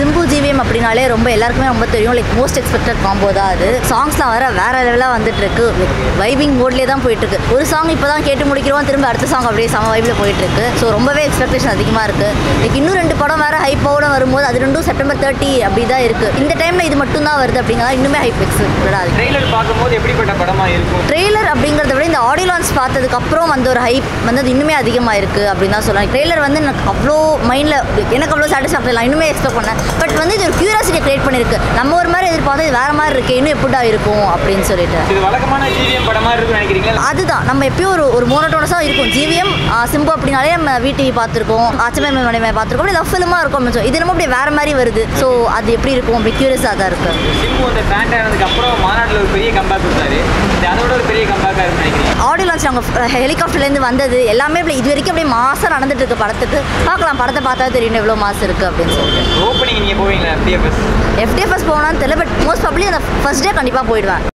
Simbu GVM அப்படின்னாலே ரொம்ப எல்லாருக்குமே ரொம்ப தெரியும் லைக் மோஸ்ட் எக்ஸ்பெக்டட் காம்போ தான் அது சாங்ஸ்லாம் வர வேற லெவலாக வந்துட்டு இருக்கு வைபிங் மோட்லேயே தான் போயிட்டு இருக்கு ஒரு சாங் இப்போ தான் கேட்டு முடிக்கிறோம் திரும்ப அடுத்த சாங் அப்படியே சம வைபில் போயிட்டு இருக்கு ஸோ ரொம்பவே எக்ஸ்பெக்டேஷன் அதிகமாக இருக்கு லைக் இன்னும் ரெண்டு படம் வேற ஹைப்போட வரும்போது அது ரெண்டும் செப்டம்பர் தேர்ட்டி அப்படி தான் இருக்கு இந்த டைம்ல இது மட்டும் தான் வருது அப்படிங்கிறதா இன்னுமே ஹைப் எக்ஸ்பெக்டடாக இருக்கு ட்ரெய்லர் பார்க்கும்போது எப்படிப்பட்ட படமா இருக்கும் ட்ரெய்லர் அப்படிங்கிறத விட இந்த ஆடியோ லான்ச் பார்த்ததுக்கு அப்புறம் வந்த ஒரு ஹைப் வந்து அது இன்னுமே அதிகமாக இருக்குது அப்படின்னு தான் சொல்லலாம் ட்ரெய்லர் வந்து எனக்கு அவ்வளோ மைண்டில் எனக்கு அவ்வளோ சாட்டிஸ்ஃபேக்டர் இல்லை இன்னுமே எக்ஸ்பெக்ட் பண்ணேன் பட் வந்து இது ஒரு கியூரியாசிட்டி கிரியேட் பண்ணியிருக்கு நம்ம ஒரு மாதிரி எதிர்பார்த்தா இது வேறு மாதிரி இருக்கு இன்னும் எப்படிடா இருக்கும் அப்படின்னு சொல்லிட்டு இது வழக்கமான ஜிவிஎம் படமா இருக்கும்னு நினைக்கிறீங்களா அதுதான் நம்ம எப்பயும் ஒரு ஒரு மோனோட்டோனஸாக இருக்கும் ஜிவிஎம் சிம்பு அப்படின்னாலே நம்ம விடிவி பார்த்துருக்கோம் ஆச்சமே மணிமே பார்த்துருக்கோம் அப்படி லவ் ஃபிலிமாக இருக்கும் அப்படின்னு சொல்லி. இது நம்ம அப்படி வேறு மாதிரி வருது ஸோ அது எப்படி இருக்கும் அப்படி கியூரியஸாக தான் இருக்குது சிம்பு அந்த பேண்ட் ஆனதுக்கு அப்புறம் மாநாட்டில் ஒரு பெரிய கம்பேக் கொடுத்தாரு இது அதோட ஒரு பெரிய கம்பேக்காக இருக்கும்னு நினைக்கிறீங்க ஆடியோ லான்ச் அவங்க ஹெலிகாப்டர்லேருந்து வந்தது எல்லாமே இப்படி இது வரைக்கும் அப்படியே மாசம் நடந்துட்டு இருக்கு படத்துக்கு பார்க்கலாம் படத்தை பார்த்தா தெரியும் எவ்வளோ மாசம் இருக்குது அப்படின்னு சொல்லிட்டு ஓப்பனிங் நீங்கள் போவீங்களா டிஎஃப்எஸ் எஃப்டிஎஃப்எஸ் போனான்னு தெரியல பட் மோஸ்ட் பப்ளி அந்த ஃபர்ஸ்ட் டே கண்டிப்பாக போயிடுவேன்